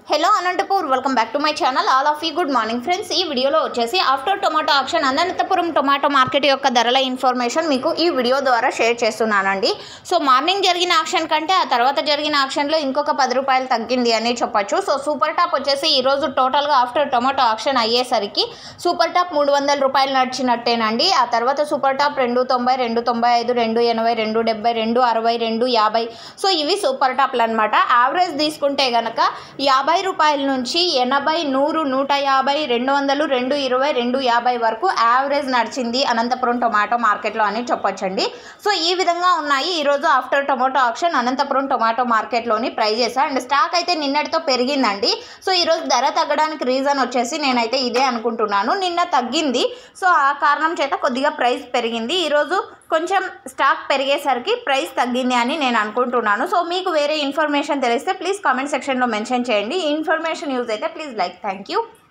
hello Anantapur welcome back to my channel all of you good morning friends ఈ వీడియోలో వచ్చేసి after tomato auction Anantapuram tomato market యొక్క ధరల information మీకు ఈ వీడియో ద్వారా షేర్ చేస్తున్నానండి సో మార్నింగ్ జరిగిన ఆక్షన్ కంటే ఆ తర్వాత జరిగిన ఆక్షన్లో ఇంకొక పది రూపాయలు తగ్గింది అని చెప్పొచ్చు సో సూపర్ టాప్ వచ్చేసి ఈరోజు టోటల్గా ఆఫ్టర్ టొమాటో ఆక్షన్ అయ్యేసరికి సూపర్ టాప్ మూడు వందల రూపాయలు నడిచినట్టేనండి ఆ తర్వాత సూపర్ టాప్ రెండు తొంభై రెండు తొంభై ఐదు రెండు ఎనభై రెండు డెబ్బై రెండు అరవై రెండు యాభై సో ఇవి సూపర్ టాప్లు అనమాట యావరేజ్ తీసుకుంటే గనక యాభై రూపాయల నుంచి ఎనభై నూరు నూట యాభై రెండు వందలు రెండు ఇరవై రెండు యాభై వరకు యావరేజ్ నడిచింది అనంతపురం టొమాటో మార్కెట్లో అని చెప్పొచ్చండి సో ఈ విధంగా ఉన్నాయి ఈరోజు after tomato auction Anantapuram tomato మార్కెట్లోని ప్రైజెస్ అండ్ స్టాక్ అయితే నిన్నటితో పెరిగిందండి సో ఈరోజు ధర తగ్గడానికి రీజన్ వచ్చేసి నేనైతే ఇదే అనుకుంటున్నాను నిన్న తగ్గింది సో ఆ కారణం చేత కొద్దిగా ప్రైస్ పెరిగింది ఈరోజు కొంచెం స్టాక్ పెరిగేసరికి ప్రైస్ తగ్గింది అని నేను అనుకుంటున్నాను సో మీకు వేరే ఇన్ఫర్మేషన్ తెలిస్తే ప్లీజ్ కామెంట్ సెక్షన్లో మెన్షన్ చేయండి ఈ ఇన్ఫర్మేషన్ యూజ్ అయితే ప్లీజ్ లైక్ థ్యాంక్ యూ